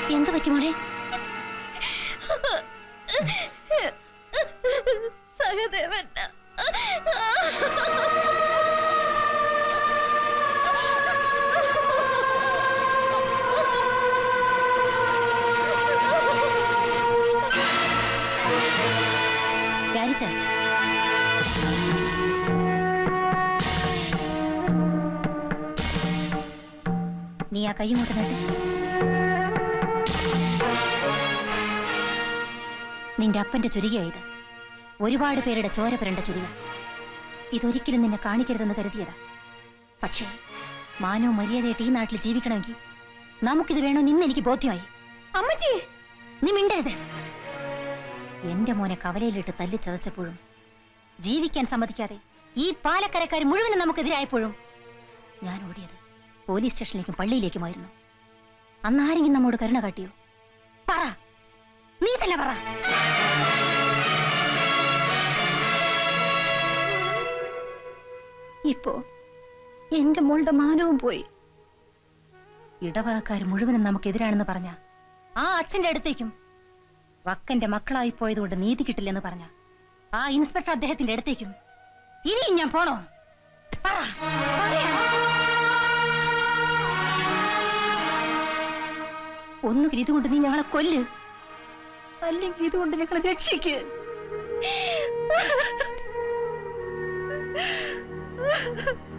എന്ത് പറ്റി മോളെ സഹദേവൻ രാരിച്ച നീ ആ കൈ ഇങ്ങോട്ട് നട്ട് നിന്റെ അപ്പന്റെ ചുരികയായത് ഒരുപാട് പേരുടെ ചോര പുരണ്ട ചുരിക ഇതൊരിക്കലും നിന്നെ കാണിക്കരുതെന്ന് കരുതിയതാ പക്ഷേ മാനവും മര്യാദയായിട്ട് ഈ നാട്ടിൽ ജീവിക്കണമെങ്കിൽ നമുക്കിത് വേണോ നിന്ന് എനിക്ക് ബോധ്യമായി അമ്മച്ചി നീ മിണ്ടരുത് എന്റെ മോനെ കവലയിലിട്ട് തല്ലി ചതച്ചപ്പോഴും ജീവിക്കാൻ സമ്മതിക്കാതെ ഈ പാലക്കരക്കാർ മുഴുവനും നമുക്കെതിരായപ്പോഴും ഞാൻ ഓടിയത് പോലീസ് സ്റ്റേഷനിലേക്കും പള്ളിയിലേക്കുമായിരുന്നു അന്നാരെങ്കിലും നമ്മോട് കരുണ കാട്ടിയോ പറ നീ തന്നെ പറ ഇപ്പോ എന്റെ മോളുടെ മാനവും പോയി ഇടവകക്കാർ മുഴുവനും നമുക്കെതിരാണെന്ന് പറഞ്ഞ ആ അച്ഛന്റെ അടുത്തേക്കും വക്കന്റെ മക്കളായി പോയതുകൊണ്ട് നീതി കിട്ടില്ലെന്ന് പറഞ്ഞ ആ ഇൻസ്പെക്ടർ അദ്ദേഹത്തിന്റെ അടുത്തേക്കും ഇനിയും ഞാൻ പോണോ പറ, പറയാൻ. ഒന്നുകിൽ ഇതുകൊണ്ട് നീ ഞങ്ങളെ കൊല്ല് അല്ലെങ്കിൽ ഇതുകൊണ്ട് ഞങ്ങളെ രക്ഷിക്ക് ആ